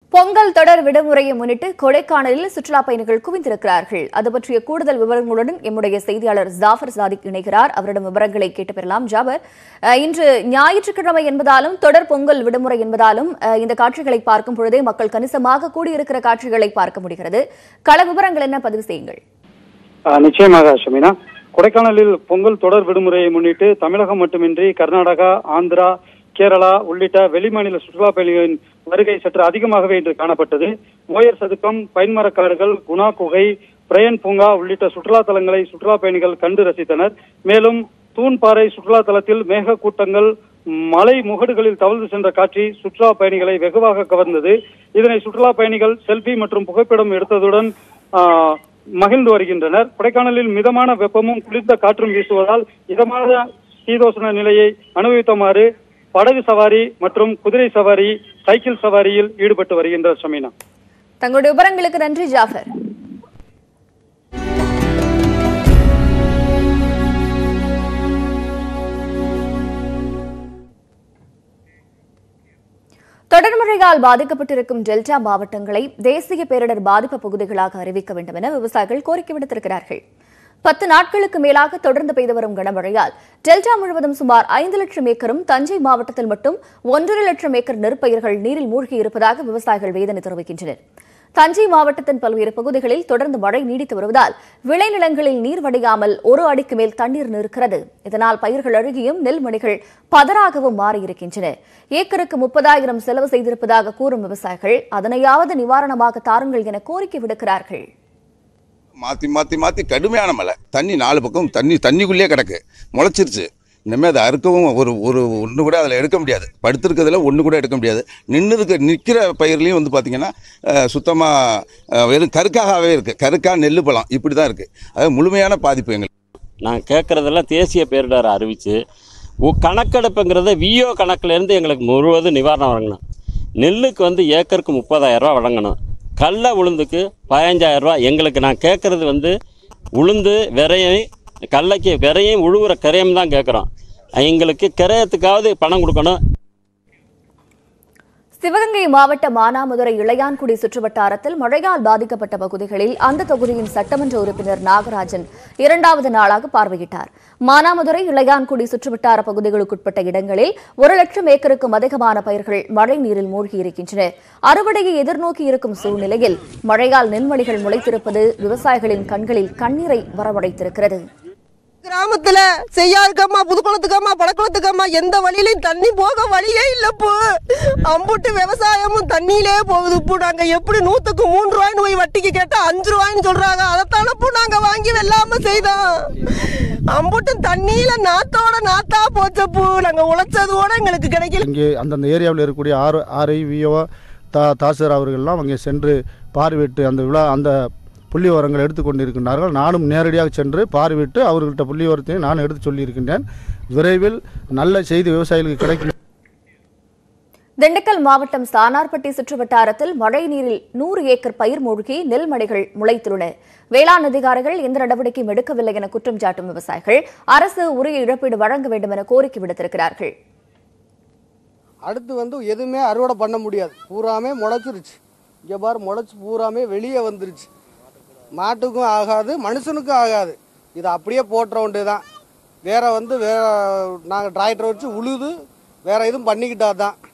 பொங்கல் தொடர் விடுமுறையை முன்னிட்டு கொடைக்கானலில் சுற்றுலா பயணிகள் குவிந்திருக்கிறார்கள் அது பற்றிய கூடுதல் விவரங்களுடன் எம்முடைய செய்தியாளர் ஜாஃபர் சாதிக் இணைகிறார் அவரிடம் விவரங்களை கேட்டு பெறலாம் ஜாபர் அஹ், இன்று ஞாயிற்றுக்கிழமை என்பதாலும் தொடர் பொங்கல் விடுமுறை என்பதாலும் அஹ், இந்த காட்சிகளை பார்க்கும் பொழுதே மக்கள் கணிசமாக கூடியிருக்கிற காட்சிகளை பார்க்க முடிகிறது கள விவரங்கள் என்ன பதிவு செய்யுங்கள் ஆஹ் நிச்சயமாக ஷமினா கொடைக்கானலில் பொங்கல் தொடர் விடுமுறையை முன்னிட்டு தமிழகம் மட்டுமின்றி கர்நாடகா ஆந்திரா கேரளா உள்ளிட்ட வெளிமாநில சுற்றுலா பயணிகளின் வருகை சற்று அதிகமாகவே இன்று காணப்பட்டது ஓயர் சதுக்கம் பைன்மரக்காடுகள் குணா குகை பிரயன் பூங்கா உள்ளிட்ட சுற்றுலா தலங்களை சுற்றுலா பயணிகள் கண்டு ரசித்தனர் மேலும் தூண்பாறை சுற்றுலா தலத்தில் மேக கூட்டங்கள் மலை முகடுகளில் தவழ்ந்து சென்ற காட்சி சுற்றுலா பயணிகளை வெகுவாக கவர்ந்தது இதனை சுற்றுலா பயணிகள் செல்ஃபி மற்றும் புகைப்படம் எடுத்ததுடன் ஆஹ், மகிழ்ந்து வருகின்றனர் கொடைக்கானலில் மிதமான வெப்பமும் குளிர்ந்த காற்றும் வீசுவதால் இதமான சீதோஷண நிலையை அனுபவித்தமாறு படகு சவாரி மற்றும் குதிரை சவாரி சைக்கிள் சவாரியில் ஈடுபட்டு வருகின்றனர் ஷமீனா தங்களுடைய விவரங்களுக்கு நன்றி ஜாஃபர் தொடர் மழையால் பாதிக்கப்பட்டிருக்கும் டெல்டா மாவட்டங்களை தேசிய பேரிடர் பாதிப்பு பகுதிகளாக அறிவிக்க வேண்டும் என விவசாயிகள் கோரிக்கை விடுத்திருக்கிறார்கள் பத்து நாட்களுக்கு மேலாக தொடர்ந்து பெய்து வரும் கனமழையால் டெல்டா முழுவதும் சுமார் ஐந்து லட்சம் ஏக்கரும் தஞ்சை மாவட்டத்தில் மட்டும் ஒன்றரை லட்சம் ஏக்கர் நெற்பயிர்கள் நீரில் மூழ்கி இருப்பதாக விவசாயிகள் வேதனை தெரிவிக்கின்றனர் தஞ்சை மாவட்டத்தின் பல்வேறு பகுதிகளில் தொடர்ந்து மழை நீடித்து வருவதால் விளைநிலங்களில் நீர் வடியாமல் ஒரு அடிக்கு மேல் தண்ணீர் நிற்கிறது இதனால் பயிர்கள் அழுகியும் நெல்மணிகள் பதறாகவும் மாறியிருக்கின்றன ஏக்கருக்கு முப்பதாயிரம் செலவு செய்திருப்பதாக கூறும் விவசாயிகள் அதனையாவது நிவாரணமாக தாருங்கள் என கோரிக்கை விடுக்கிறார்கள் மாற்றி மாற்றி மாற்றி கடுமையான மழை தண்ணி நாலு பக்கம் தண்ணி தண்ணிக்குள்ளேயே கிடக்கு முளைச்சிருச்சு இனிமேல் அதை அறுக்கவும் ஒரு ஒரு ஒன்று கூட அதில் எடுக்க முடியாது படுத்திருக்கிறதுல ஒன்று கூட எடுக்க முடியாது நின்று இருக்க நிற்கிற பயிர்லையும் வந்து பார்த்திங்கன்னா சுத்தமாக வெறும் கருக்காகவே இருக்குது கருக்கா நெல்லு பழம் இப்படி தான் இருக்குது அது முழுமையான பாதிப்பு எங்களுக்கு நான் கேட்குறதெல்லாம் தேசிய பேரிடர் அறிவித்து கணக்கெடுப்புங்கிறத விஓ கணக்குலேருந்து எங்களுக்கு முழுவதும் நிவாரணம் வழங்கணும் நெல்லுக்கு வந்து ஏக்கருக்கு முப்பதாயிரரூவா வழங்கணும் கடல உளுந்துக்கு பதினஞ்சாயிரரூவா எங்களுக்கு நான் கேட்குறது வந்து உளுந்து விரையும் கடலைக்கு விரையும் உழுவுற கரையும் தான் கேட்குறோம் எங்களுக்கு கிரயத்துக்காவது பணம் கொடுக்கணும் சிவகங்கை மாவட்ட மானாமதுரை இளையான்குடி சுற்றுவட்டாரத்தில் மழையால் பாதிக்கப்பட்ட பகுதிகளில் அந்த தொகுதியின் சட்டமன்ற உறுப்பினர் நாகராஜன் இரண்டாவது நாளாக பார்வையிட்டார் மானாமதுரை இளையான்குடி சுற்றுவட்டார பகுதிகளுக்குட்பட்ட இடங்களில் ஒரு லட்சம் ஏக்கருக்கும் அதிகமான பயிர்கள் மழை நீரில் மூழ்கியிருக்கின்றன அறுவடையை எதிர்நோக்கி இருக்கும் சூழ்நிலையில் மழையால் நெல்மணிகள் முளைத்திருப்பது விவசாயிகளின் கண்களில் கண்ணீரை வரவழைத்திருக்கிறது கிராமத்துல செய்யாருக்கம்மா புதுக்குளத்துக்கம்மா படக்குளத்துக்கம்மா எந்த வழியிலையும் தண்ணி போக வழியே இல்லப்போ அம்புட்டு விவசாயமும் தண்ணியிலே போகுது இப்போ நாங்க எப்படி நூத்துக்கு மூன்று ரூபாய்னு போய் வட்டிக்கு கேட்டா அஞ்சு ரூபாய்னு சொல்றாங்க அதைத்தானே இப்போ நாங்க வாங்கி வெள்ளாம செய்தோம் அம்புட்டும் தண்ணியில நாத்தோட நாத்தா போச்சப்போ நாங்க உழைச்சதோட எங்களுக்கு கிடைக்கல இங்கே அந்தந்த ஏரியாவில் இருக்கக்கூடிய ஆர் ஆர்ஐ விஓ தா தாசர் அவர்கள்லாம் அங்கே சென்று பார்வையிட்டு அந்த விழா அந்த புள்ளி விவரங்கள் எடுத்துக்கொண்டு இருக்கின்றார்கள் நானும் நேரடியாக சென்று பார்வையிட்டு அவர்கள்ட்ட புள்ளி விவரத்தையும் நான் எடுத்து சொல்லியிருக்கின்றேன் விரைவில் நல்ல செய்தி விவசாயிகளுக்கு கிடைக்கும் திண்டுக்கல் மாவட்டம் சானார்பட்டி சுற்றுவட்டாரத்தில் மழை நீரில் நூறு ஏக்கர் பயிர் மூழ்கி நெல்மணிகள் முளைத்துள்ளன வேளாண் அதிகாரிகள் எந்த நடவடிக்கையும் எடுக்கவில்லை என குற்றம் சாட்டும் விவசாயிகள் அரசு உரிய இழப்பீடு வழங்க வேண்டும் என கோரிக்கை விடுத்திருக்கிறார்கள் அடுத்து வந்து எதுவுமே அறுவடை பண்ண முடியாது பூராமே முளைச்சிருச்சு இங்கே பாரு முளைச்சி பூராமே வெளியே வந்துருச்சு மாட்டுக்கும் ஆகாது மனுஷனுக்கும் ஆகாது இதை அப்படியே போட்டுற வேண்டியது தான் வேற வந்து வேற நாங்கள் டிராக்டர் வச்சு உழுது வேற எதுவும் பண்ணிக்கிட்டா தான்